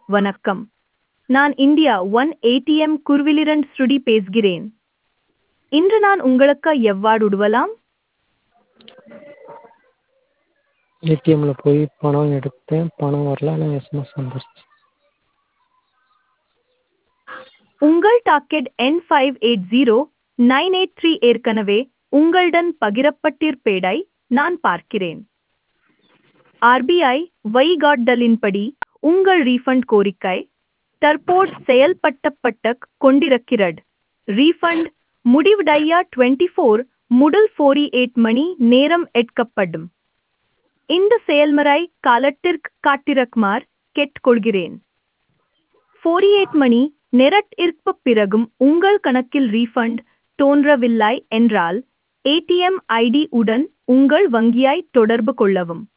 வணக்கம் நான் India one ATM குருவிலிரண்ட் ஸ்ருடி பேசுகிறேன் இன்று நான் உங்களுக்கு எவ்வாறு உதவலாம் ஏடிஎம்மில் போய் பணம் எடுத்தேன் பணம் வரல ஆனால் எஸ்எம்எஸ் வந்துருச்சு உங்கள் டாக்கெட் எண் five eight zero nine eight three ஏற்கனவே உங்களுடன் பகிரப்பட்டிருப்பேடை நான் பார்க்கிறேன் ஆர்பிஐ வழிகாட்டுதலின்படி உங்கள் ரீஃபண்ட் கோரிக்கை தற்போது செயல்படுத்தப்பட்டு கொண்டிருக்கிறது ரீஃபண்ட் முடிவடைய டுவெண்ட்டி ஃபோர் முதல் ஃபோரி எயிட் மணி நேரம் எடுக்கப்படும் இந்த செயல்முறை காலத்திற்கு காட்டிருக்குமாறு கேட்டுக்கொள்கிறேன் ஃபோரி எயிட் மணி நேரத்திற்கு பிறகும் உங்கள் கணக்கில் ரீஃபண்ட் தோன்றவில்லை என்றால் ஏடிஎம் ஐடி உடன் உங்கள் வங்கியை தொடர்பு கொள்ளவும்